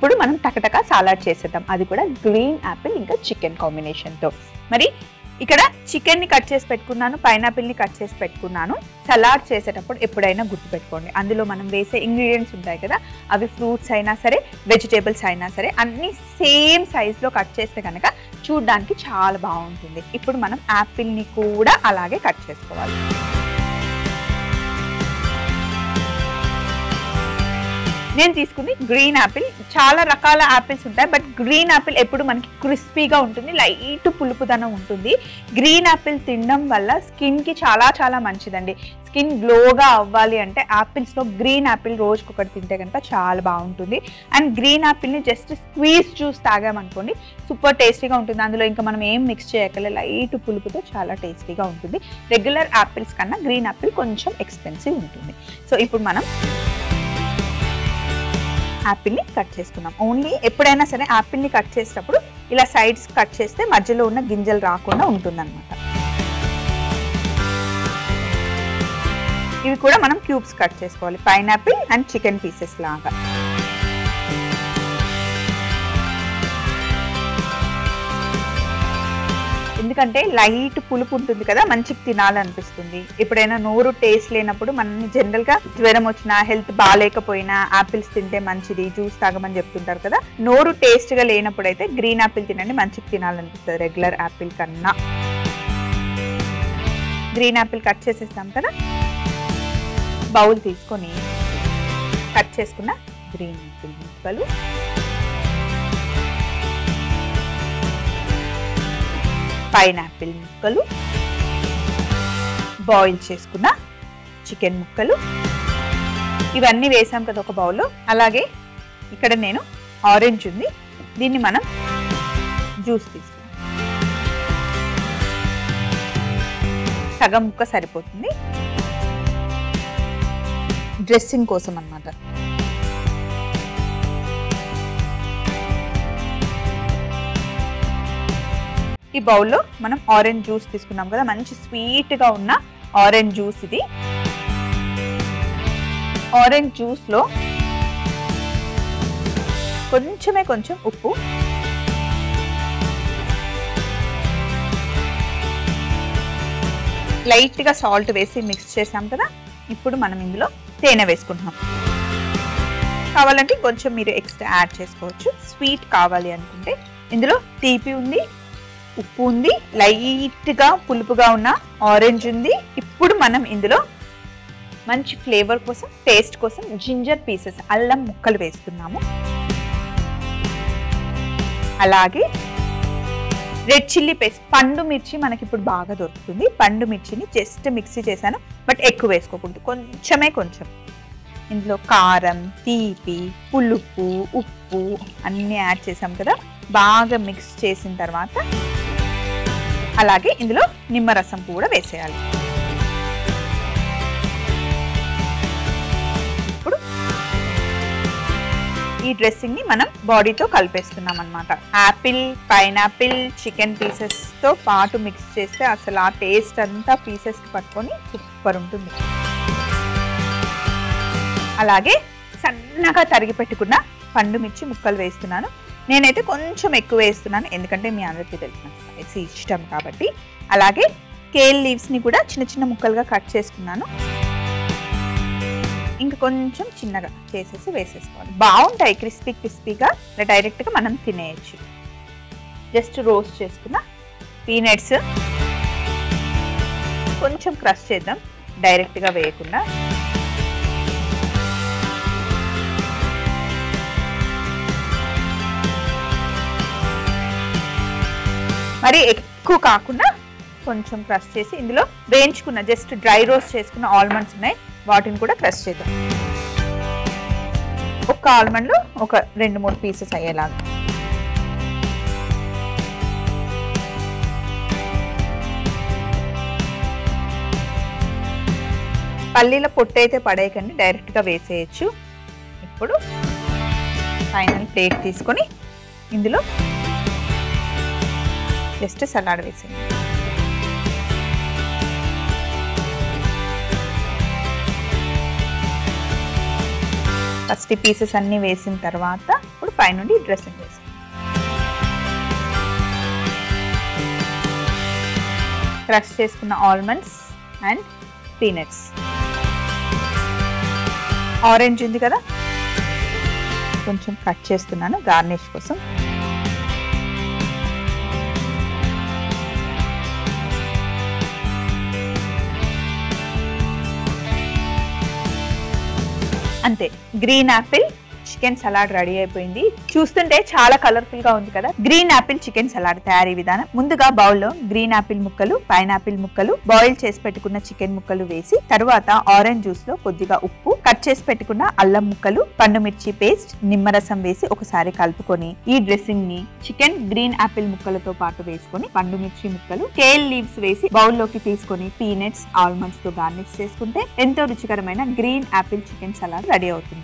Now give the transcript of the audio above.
ఇప్పుడు మనం టకటక సాలాడ్ చేసేద్దాం అది కూడా గ్రీన్ యాపిల్ ఇంకా చికెన్ కాంబినేషన్తో మరి ఇక్కడ చికెన్ ని కట్ చేసి పెట్టుకున్నాను పైనాపిల్ ని కట్ చేసి పెట్టుకున్నాను సలాడ్ చేసేటప్పుడు ఎప్పుడైనా గుర్తుపెట్టుకోండి అందులో మనం వేసే ఇంగ్రీడియంట్స్ ఉంటాయి కదా అవి ఫ్రూట్స్ అయినా సరే వెజిటేబుల్స్ అయినా సరే అన్ని సేమ్ సైజులో కట్ చేస్తే కనుక చూడడానికి చాలా బాగుంటుంది ఇప్పుడు మనం యాపిల్ని కూడా అలాగే కట్ చేసుకోవాలి నేను తీసుకుంది గ్రీన్ యాపిల్ చాలా రకాల యాపిల్స్ ఉంటాయి బట్ గ్రీన్ యాపిల్ ఎప్పుడు మనకి క్రిస్పీగా ఉంటుంది లైట్ పులుపుదనం ఉంటుంది గ్రీన్ యాపిల్ తినడం వల్ల స్కిన్కి చాలా చాలా మంచిదండి స్కిన్ గ్లోగా అవ్వాలి అంటే యాపిల్స్లో గ్రీన్ యాపిల్ రోజుకొకటి తింటే కనుక చాలా బాగుంటుంది అండ్ గ్రీన్ యాపిల్ని జస్ట్ స్క్వీజ్ జ్యూస్ తాగామనుకోండి సూపర్ టేస్టీగా ఉంటుంది అందులో ఇంకా మనం ఏం మిక్స్ చేయగల లైట్ పులుపుతో చాలా టేస్టీగా ఉంటుంది రెగ్యులర్ యాపిల్స్ కన్నా గ్రీన్ యాపిల్ కొంచెం ఎక్స్పెన్సివ్ ఉంటుంది సో ఇప్పుడు మనం యాపిల్ని కట్ చేసుకున్నాం ఓన్లీ ఎప్పుడైనా సరే యాపిల్ని కట్ చేసేటప్పుడు ఇలా సైడ్స్ కట్ చేస్తే మధ్యలో ఉన్న గింజలు రాకుండా ఉంటుందన్నమాట ఇవి కూడా మనం క్యూబ్స్ కట్ చేసుకోవాలి పైనాపిల్ అండ్ చికెన్ పీసెస్ లాగా ఎందుకంటే లైట్ పులుపు ఉంటుంది కదా మంచిగా తినాలనిపిస్తుంది ఎప్పుడైనా నోరు టేస్ట్ లేనప్పుడు మనం జనరల్ గా జ్వరం వచ్చినా హెల్త్ బాగాలేకపోయినా ఆపిల్స్ తింటే మంచిది జ్యూస్ తాగమని చెప్తుంటారు కదా నోరు టేస్ట్ గా లేనప్పుడు అయితే గ్రీన్ ఆపిల్ తినండి మంచిగా తినాలనిపిస్తుంది రెగ్యులర్ ఆపిల్ కన్నా గ్రీన్ ఆపిల్ కట్ చేసేస్తాం కదా బౌల్ తీసుకొని కట్ చేసుకున్న గ్రీన్ ఆపిల్ ముక్కలు పైనాపిల్ ముక్కలు బాయిల్ చేసుకున్న చికెన్ ముక్కలు ఇవన్నీ వేసాం కదా ఒక బౌల్లో అలాగే ఇక్కడ నేను ఆరెంజ్ ఉంది దీన్ని మనం జ్యూస్ తీసుకుందాం సగం ముక్క సరిపోతుంది డ్రెస్సింగ్ కోసం అన్నమాట ఈ బౌల్లో మనం ఆరెంజ్ జ్యూస్ తీసుకున్నాం కదా మంచి స్వీట్గా ఉన్న ఆరెంజ్ జ్యూస్ ఇది ఆరెంజ్ జ్యూస్లో కొంచెమే కొంచెం ఉప్పు లైట్గా సాల్ట్ వేసి మిక్స్ చేసాం కదా ఇప్పుడు మనం ఇందులో తేనె వేసుకుంటున్నాం కావాలంటే కొంచెం మీరు ఎక్స్ట్రా యాడ్ చేసుకోవచ్చు స్వీట్ కావాలి అనుకుంటే ఇందులో తీపి ఉంది ఉప్పు ఉంది లైట్గా పులుపుగా ఉన్న ఆరెంజ్ ఉంది ఇప్పుడు మనం ఇందులో మంచి ఫ్లేవర్ కోసం టేస్ట్ కోసం జింజర్ పీసెస్ అల్లం ముక్కలు వేస్తున్నాము అలాగే రెడ్ చిల్లీ పేస్ట్ పండు మిర్చి మనకి ఇప్పుడు బాగా దొరుకుతుంది పండు మిర్చిని జస్ట్ మిక్సీ చేశాను బట్ ఎక్కువ వేసుకోకూడదు కొంచెమే కొంచెం ఇందులో కారం తీపి పులుపు ఉప్పు అన్నీ యాడ్ చేసాం కదా బాగా మిక్స్ చేసిన తర్వాత అలాగే ఇందులో నిమ్మరసం కూడా వేసేయాలి ఇప్పుడు ఈ డ్రెస్సింగ్ ని మనం బాడీతో కలిపేస్తున్నాం అనమాట యాపిల్ పైనాపిల్ చికెన్ పీసెస్ తో పాటు మిక్స్ చేస్తే అసలు ఆ టేస్ట్ అంతా పీసెస్ కి పట్టుకొని సూపర్ ఉంటుంది అలాగే సన్నగా తరిగి పెట్టుకున్న పండు మిర్చి ముక్కలు వేస్తున్నాను నేనైతే కొంచెం ఎక్కువ వేస్తున్నాను ఎందుకంటే మీ అందరికీ తెలిసిన స్పైసీ ఇష్టం కాబట్టి అలాగే కేల్ లీవ్స్ని కూడా చిన్న చిన్న ముక్కలుగా కట్ చేసుకున్నాను ఇంకా కొంచెం చిన్నగా చేసేసి వేసేసుకోవాలి బాగుంటాయి క్రిస్పీ క్రిస్పీగా ఇలా డైరెక్ట్గా మనం తినేయచ్చు జస్ట్ రోస్ట్ చేసుకున్న పీనట్స్ కొంచెం క్రష్ చేద్దాం డైరెక్ట్గా వేయకుండా మరి ఎక్కువ కాకుండా కొంచెం క్రష్ చేసి ఇందులో వేయించుకున్న జస్ట్ డ్రై రోస్ట్ చేసుకున్న ఆల్మండ్స్ ఉన్నాయి వాటిని కూడా క్రష్ చేద్దాం ఒక్క ఆల్మండ్లో ఒక రెండు మూడు పీసెస్ అయ్యేలాగా పల్లీల పొట్టు అయితే పడేయకండి డైరెక్ట్గా వేసేయచ్చు ఇప్పుడు ఫైనల్ ప్లేట్ తీసుకొని ఇందులో జస్ట్ సలాడ్ వేసేయండి ఫస్ట్ ఈ పీసెస్ అన్నీ వేసిన తర్వాత ఇప్పుడు పైనుండి డ్రెస్సింగ్ వేసి క్రష్ చేసుకున్న ఆల్మండ్స్ అండ్ పీనట్స్ ఆరెంజ్ ఉంది కదా కొంచెం కట్ చేస్తున్నాను గార్నిష్ కోసం అంతే green apple chicken salad ready అయిపోయింది చూస్తుంటే చాలా కలర్ఫుల్ గా ఉంది కదా గ్రీన్ యాపిల్ చికెన్ సలాడ్ తయారీ విధానం ముందుగా బౌల్ లో గ్రీన్ యాపిల్ ముక్కలు పైనాపిల్ ముక్కలు బాయిల్ చేసి పెట్టుకున్న చికెన్ ముక్కలు వేసి తరువాత ఆరెంజ్ జ్యూస్ లో కొద్దిగా ఉప్పు కట్ చేసి పెట్టుకున్న అల్లం ముక్కలు పండు మిర్చి పేస్ట్ నిమ్మరసం వేసి ఒకసారి కలుపుకొని ఈ డ్రెస్సింగ్ ని చికెన్ గ్రీన్ యాపిల్ ముక్కలతో పాటు వేసుకొని పండు మిర్చి ముక్కలు కేల్ లీవ్స్ వేసి బౌల్ లోకి తీసుకొని పీనట్స్ ఆల్మండ్స్ తో గార్నిష్ చేసుకుంటే ఎంతో రుచికరమైన green apple chicken salad ready అవుతుంది